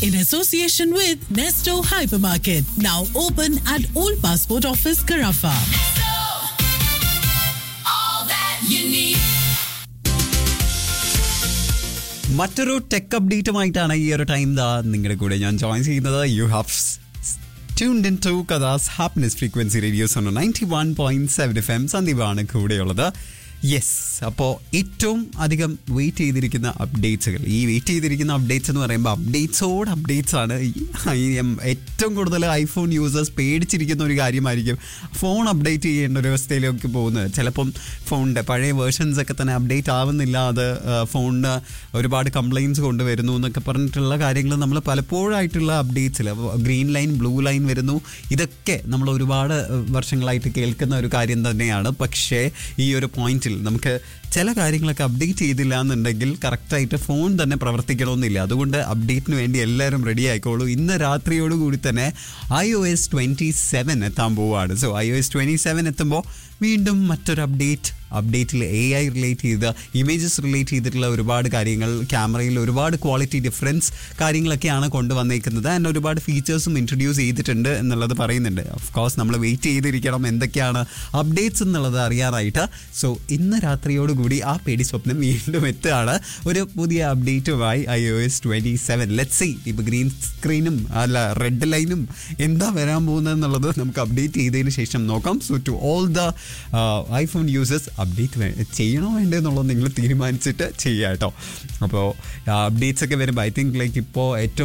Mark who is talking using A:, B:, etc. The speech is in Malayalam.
A: in association with Nesto Hypermarket, now open at Old Passport Office, Carafa.
B: മറ്റൊരു ടെക് അപ്ഡേറ്റുമായിട്ടാണ് ഈ ഒരു ടൈം ദാ നിങ്ങളുടെ കൂടെ ഞാൻ ജോയിൻ ചെയ്യുന്നത് you have tuned in to കഥാസ് ഹാപ്പിനെസ് ഫ്രീക്വൻസി റേഡിയോസ് ആണ് ninety one point seven F M സന്ദീപാണ് കൂടെയുള്ളത് യെസ് അപ്പോൾ ഏറ്റവും അധികം വെയിറ്റ് ചെയ്തിരിക്കുന്ന അപ്ഡേറ്റ്സുകൾ ഈ വെയിറ്റ് ചെയ്തിരിക്കുന്ന അപ്ഡേറ്റ്സ് എന്ന് പറയുമ്പോൾ അപ്ഡേറ്റ്സോട് അപ്ഡേറ്റ്സ് ആണ് ഈ- ഈ എം- ഏറ്റവും കൂടുതൽ ഐഫോൺ യൂസേഴ്സ് പേടിച്ചിരിക്കുന്ന ഒരു കാര്യമായിരിക്കും ഫോൺ അപ്ഡേറ്റ് ചെയ്യേണ്ട ഒരു അവസ്ഥയിലേക്ക് പോകുന്നത് ചിലപ്പം ഫോണിൻ്റെ പഴയ വേർഷൻസ് ഒക്കെ തന്നെ അപ്ഡേറ്റ് ആവുന്നില്ല അത് ആ, ഫോണിന് ഒരുപാട് കംപ്ലയിൻസ് കൊണ്ടുവരുന്നു എന്നൊക്കെ പറഞ്ഞിട്ടുള്ള കാര്യങ്ങൾ നമ്മൾ പലപ്പോഴായിട്ടുള്ള അപ്ഡേറ്റ്സിൽ ഗ്രീൻ ലൈൻ ബ്ലൂ ലൈൻ വരുന്നു ഇതൊക്കെ നമ്മൾ ഒരുപാട് ആ, വർഷങ്ങളായിട്ട് കേൾക്കുന്ന ഒരു കാര്യം തന്നെയാണ് പക്ഷേ ഈ ഒരു പോയിന്റിൽ നമുക്ക് ചില കാര്യങ്ങളൊക്കെ അപ്ഡേറ്റ് ചെയ്തില്ല എന്നുണ്ടെങ്കിൽ കറക്റ്റായിട്ട് ഫോൺ തന്നെ പ്രവർത്തിക്കണമെന്നില്ല അതുകൊണ്ട് അപ്ഡേറ്റിന് വേണ്ടി എല്ലാവരും റെഡി ആയിക്കോളൂ ഇന്ന് രാത്രിയോട് കൂടി തന്നെ I O S twenty seven എത്താൻ പോവുകയാണ് so I O S twenty seven എത്തുമ്പോൾ വീണ്ടും മറ്റൊരു അപ്ഡേറ്റ് അപ്ഡേറ്റിൽ എ ഐ റിലേറ്റ് ചെയ്ത ഇമേജസ് റിലേറ്റ് ചെയ്തിട്ടുള്ള ഒരുപാട് കാര്യങ്ങൾ ക്യാമറയിൽ ഒരുപാട് ക്വാളിറ്റി ഡിഫറൻസ് കാര്യങ്ങളൊക്കെയാണ് കൊണ്ടുവന്നേക്കുന്നത് ആൻഡ് ഒരുപാട് ഫീച്ചേഴ്സും ഇൻട്രൊഡ്യൂസ് ചെയ്തിട്ടുണ്ട് എന്നുള്ളത് പറയുന്നുണ്ട് ഓഫ് കോഴ്സ് നമ്മൾ വെയിറ്റ് ചെയ്തിരിക്കണം എന്തൊക്കെയാണ് അപ്ഡേറ്റ്സ് എന്നുള്ളത് അറിയാനായിട്ട് സോ ഇന്ന് രാത്രിയോടുകൂടി ആ പേടി സ്വപ്നം വീണ്ടും എത്തുകയാണ് ഒരു പുതിയ അപ്ഡേറ്റുമായി I O S twenty seven let see ഇപ്പോൾ ഗ്രീൻ സ്ക്രീനും അല്ല റെഡ് ലൈനും എന്താ വരാൻ പോകുന്നത് എന്നുള്ളത് നമുക്ക് അപ്ഡേറ്റ് ചെയ്തതിന് ശേഷം നോക്കാം so to all the iPhone users update ചെയ്യണോ വേണ്ടേ എന്നുള്ളത് നിങ്ങൾ തീരുമാനിച്ചിട്ട് ചെയ്യാം കേട്ടോ അപ്പോൾ അപ്ഡേറ്റ്സ് ഒക്കെ വരുമ്പോൾ ഐ തിങ്ക് ലൈക്ക് ഇപ്പോൾ ഏറ്റവും